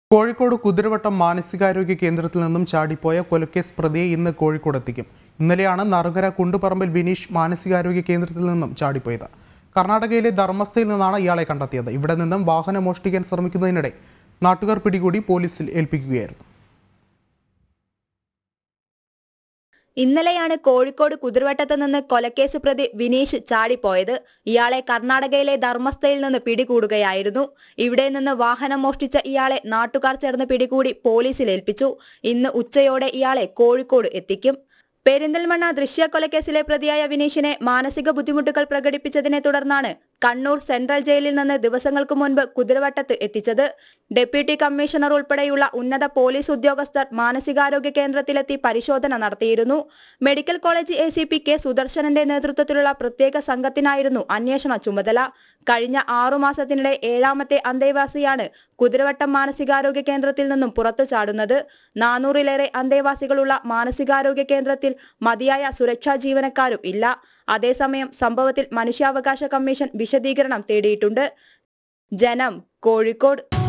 കോഴിക്കോട് കുതിരവട്ടം മാനസികാരോഗ്യ കേന്ദ്രത്തിൽ നിന്നും ചാടിപ്പോയ കൊലക്കേസ് പ്രതിയെ ഇന്ന് കോഴിക്കോട് എത്തിക്കും ഇന്നലെയാണ് നറുകര കുണ്ടുപറമ്പിൽ വിനീഷ് മാനസികാരോഗ്യ കേന്ദ്രത്തിൽ നിന്നും ചാടിപ്പോയത് കർണാടകയിലെ ധർമ്മസ്ഥയിൽ നിന്നാണ് ഇയാളെ കണ്ടെത്തിയത് ഇവിടെ നിന്നും വാഹനം മോഷ്ടിക്കാൻ ശ്രമിക്കുന്നതിനിടെ നാട്ടുകാർ പിടികൂടി പോലീസിൽ ഏൽപ്പിക്കുകയായിരുന്നു ഇന്നലെയാണ് കോഴിക്കോട് കുതിർവട്ടത്ത് നിന്ന് കൊലക്കേസ് പ്രതി വിനീഷ് ചാടിപ്പോയത് ഇയാളെ കർണാടകയിലെ ധർമ്മസ്ഥയിൽ നിന്ന് പിടികൂടുകയായിരുന്നു ഇവിടെ നിന്ന് വാഹനം മോഷ്ടിച്ച ഇയാളെ നാട്ടുകാർ ചേർന്ന് പിടികൂടി പോലീസിൽ ഏൽപ്പിച്ചു ഇന്ന് ഉച്ചയോടെ ഇയാളെ കോഴിക്കോട് എത്തിക്കും പെരിന്തൽമണ്ണ ദൃശ്യക്കൊലക്കേസിലെ പ്രതിയായ വിനീഷിനെ മാനസിക ബുദ്ധിമുട്ടുകൾ പ്രകടിപ്പിച്ചതിനെ തുടർന്നാണ് കണ്ണൂർ സെൻട്രൽ ജയിലിൽ നിന്ന് ദിവസങ്ങൾക്ക് മുൻപ് കുതിരവട്ടത്ത് എത്തിച്ചത് ഡെപ്യൂട്ടി കമ്മീഷണർ ഉൾപ്പെടെയുള്ള ഉന്നത പോലീസ് ഉദ്യോഗസ്ഥർ മാനസികാരോഗ്യ കേന്ദ്രത്തിലെത്തി പരിശോധന നടത്തിയിരുന്നു medical college A C P K സുദർശനന്റെ നേതൃത്വത്തിലുള്ള പ്രത്യേക സംഘത്തിനായിരുന്നു അന്വേഷണ ചുമതല കഴിഞ്ഞ ആറുമാസത്തിനിടെ ഏഴാമത്തെ അന്തേവാസിയാണ് കുതിരവട്ടം മാനസികാരോഗ്യ കേന്ദ്രത്തിൽ നിന്നും പുറത്തു ചാടുന്നത് നാനൂറിലേറെ അന്തേവാസികളുള്ള മാനസികാരോഗ്യ കേന്ദ്രത്തിൽ മതിയായ സുരക്ഷാ ജീവനക്കാരും ഇല്ല അതേസമയം സംഭവത്തിൽ മനുഷ്യാവകാശ കമ്മീഷൻ വിശദീകരണം തേടിയിട്ടുണ്ട് ജനം കോഴിക്കോട്